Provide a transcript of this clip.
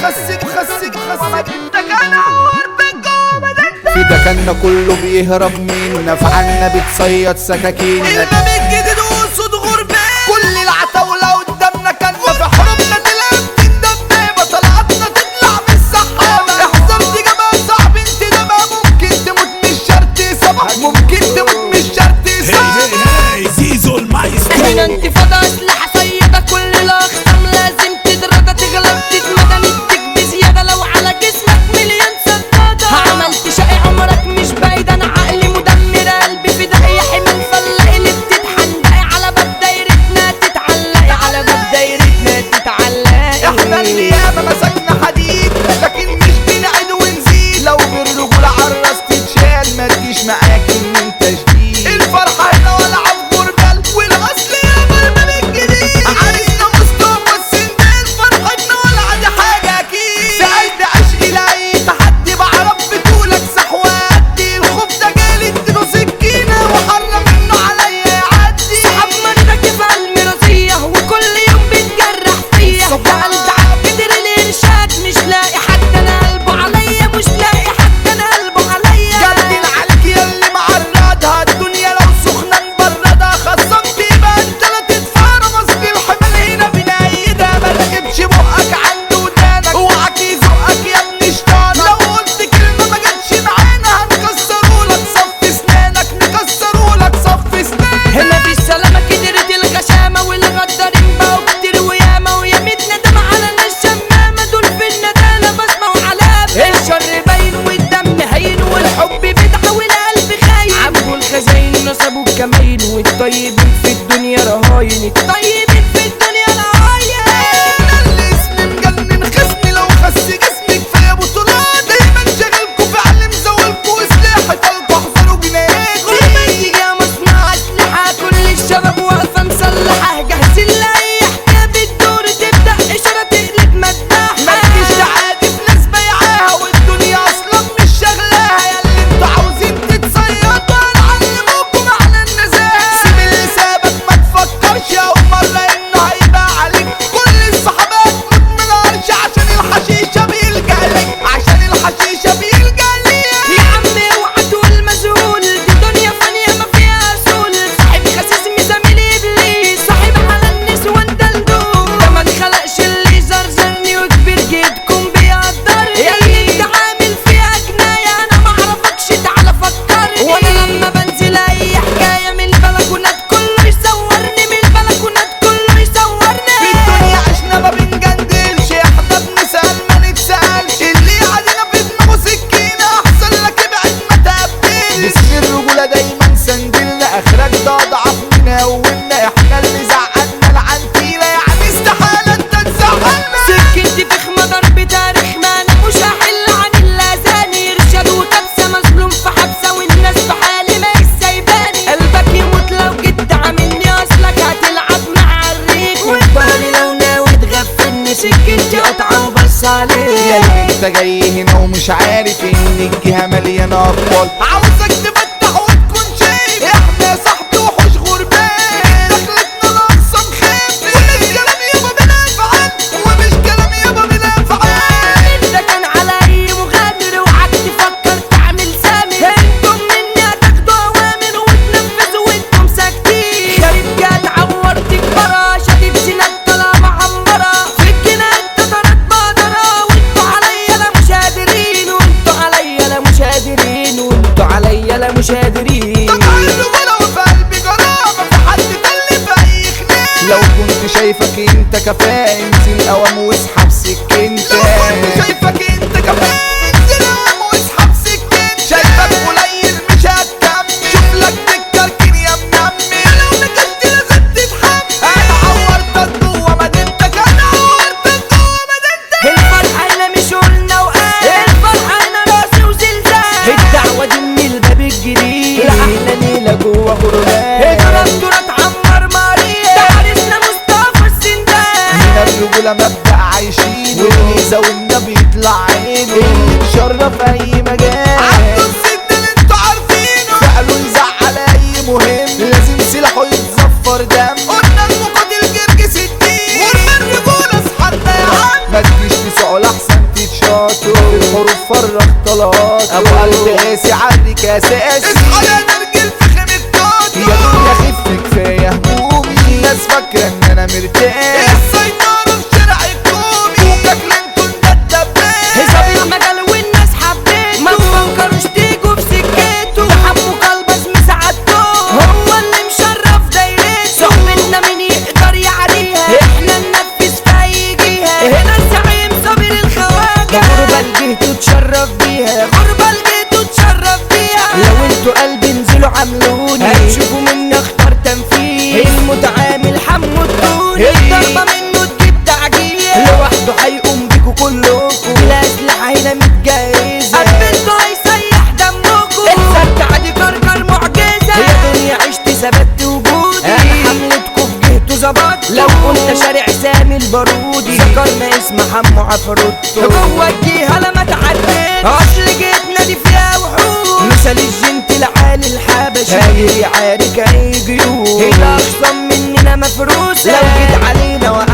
مخسك مخسك مخسك ده كان عورتك جوه مدينتك في ده كان كله بيهرب منا في عنا بتصيد سكاكين الباب الجديد وصوت غربان كل العتاولة قدامنا كان في حروبنا تلاقي بتندبابة طلعتنا تطلع من السحابة احذر تجيبها صعب انت ده بقى ممكن تموت مش شرط صبح ممكن تموت مش شرط هي صبح هي هي زيزو المايسترو هنا انتفاضة أسلحة سيدة كل الأقسام لازم تتردى تغلب تتمدى نديك بزيادة لو على جسمك مليون سدادة عملت شقي عمرك مش بعيد أنا عقلي مدمر قلبي في دقيقة حمل فلاقي اللي بتتحندقي على باب دايرتنا تتعلقي على باب دايرتنا تتعلقي احنا اللي ياما مسكنا حديد لكن مش بنعد ونزيد لو بالرجولة عالراس تتشال ما تجيش معاك ان انت جديد الفرحة هنا ولا عبور بل والاصل يابا الباب الجديد عريسنا مستوى والسندال فرحتنا ولا عادي حاجة اكيد سألت عشقي لاقي تحدي بعرف بطولك سحواتي الخوف ده جالي اديله سكينة وحرم منه عليا يعدي صحاب منك في المرضية وكل يوم بتجرح فيا ده قلب عالقدر الإرشاد مش لاقي حد أنا قلبه عليا مش لاقي حد أنا قلبه عليا جدل عليك يا اللي معرضها الدنيا لو سخنة نبردها خصمت يبقى انت لا تتفارى مصر الحمل هنا بنايدها ما تجيبش بقك عند ودانك اوعك يزقك يا ابن شطانك لو قلت كلمة ما جاتش معانا هنكسرولك صف اسنانك نكسرولك صف اسنانك هنا في السلامة كترت الغشامة والغدارين بقوا كتير وياما ويميت ندم على ناس شمامة دول في الندالة بسمعوا علامة الشر باين والدم هين والحب بدعة والقلب خاين عبوا الخزاين نصبوا الكماين والطيبين في الدنيا رهاين الطيبين في الدنيا رهاين اللي اسمي مجنن خصمي لو خس جسمي كفايه بطولات دايما شغلكوا في علم زولكوا سلاح طلقوا احذروا جناياتي لما تيجي مصنع أسلحة كل الشباب واقفة مسلحة جاهزين لأي حكاية بتدور تبدأ إشارة تقلب مداحة ما تجيش تعادي في ناس بيعاها والدنيا اصلا مش شغلاها يا اللي انتوا عاوزين تتصيدوا هنعلموكوا معنى النزاهه سيب اللي سابك ما تفكرش اول مره انه هيبقى عليك كل الصحابات مدمن قرش عشان الحشيشه بيلجأ لك عشان الحشيشه بيلجأ ليك يا عم اوعى تقول مشغول دي دنيا فانية ما فيها اصول صاحب خسيس زميل ابليس صاحب على النسوان دلدول ده ما اتخلقش اللي زرزرني وكبير جدكم بيقدرني يا اللي انت عامل فيها جناية انا ما اعرفكش تعالى فكرني وانا لما بنزل اي حكاية من البلكونات كله يصورني من البلكونات كله يصورني في الدنيا عشنا ما بنجندلش احنا بنسأل ما نتسألش اللي علينا في دماغه سكينة احسن لك ابعد ما تقبلش باسم الرجولة دايما سندلنا اخرك ده اضعف منا وقلنا احنا اللي زعلنا العنتيلة يعني استحالة انت تزعلنا سكتي في خمدر بتاريخ ما انا مش هحل عن اللازاني ارشاد وكبسه مظلوم في حبسه والناس في حالي ما سايباني قلبك يموت لو جيت عاملني اصلك هتلعب مع الريق وبالي لو ناوي تغفلني سكتي قطعه وبس يا عليك اللي انت جاي هنا ومش عارف ان الجهة مليانة اطفال عاوزك تفتح وتكون شايف احنا يا صاحبي وحوش غربان دخلتنا الاقصى مخافي ومش كلام يابا بنفعل ومش كلام يابا بنفعل ده كان على اي مغامر اوعك تفكر تعمل سامر انتم مني هتاخدوا اوامر وتنفذوا وانتم ساكتين شريف جات عورت كبرة شديد سنك طالعة معمرة في الجنان تطرت بقدرة وانتوا عليا لا مش قادرين وانتوا عليا لا مش قادرين وانتوا عليا لا مش قادرين طبعا الرجولة وفي قلبي جرامة في حد تاني في اي خناق لو كنت شايفك انت كفاءة انزل قوام واسحب سكينتك لو كنت شايفك انت كفاءة انزل قوام واسحب سكينتك شايفك قليل مش هتكمل شوف لك تتكركن يا منمي لو نكشت لازم تتحمل انا عورتك جوه مدينتك انا عورتك جوه مدينتك الفرحة هنا مش قلنا وقال الفرحة هنا راسي وزلزال الدعوة دي من الباب الجديد لأحلى ليلة جوه غربال اضرب ترى تعمر مريض ده عريسنا مصطفى السندان هنا الرجولة مبدأ عايشين والميزة والنبي يطلع عينه اللي مشرف أي مجال عبدو الست اللي انتوا عارفينه سألوا يزعل أي مهم لازم سلاحه يتزفر دم قلنا المقاتل جرجس الدين قلنا الرجولة اصحابنا يا عم ما تجيش تسعوا لأحسن بطلات ابو قلب قاسي عرك اساسي اصحى يا نرجل في خيمة يا دنيا خف كفايه همومي الناس فاكره ان انا مرتاح السيطره في شارع الكومي فوقك لانتوا الدبابات حساب المجال والناس حبيته ما تفكروش تيجوا في سكته ده حمو كلبز مساعدته هو اللي مشرف دايرته صحبتنا مين يقدر يعديها احنا ننفذ في اي جهه هنا الزعيم صابر الخواجه غربة لجهته تشرف بيها غربة لجهته تشرف بيها لو انتوا قلبي انزلوا عملوني هتشوفوا مني اختار تنفيذ المتعامل حمو الدوني الضربة منه تجيب تعجيل لوحده هيقوم بيكوا كلكم الأسلحة هنا متجهزة قبلته هيسيح دمكم السد عادي كركر معجزة هي دنيا عشت ثبت وجودي أنا حملتكوا في جهته ظبطت لو قلت شارع سامي البارودي ذكرنا اسم حمو عفروتو جوه الجهة لما تعديت أصل جيتنا دي فيها وحوش مثال الجنت العالي الحبشي هاجر يعارك أي جيوش هنا أخصم مننا مفروسة لو جيت علينا وقع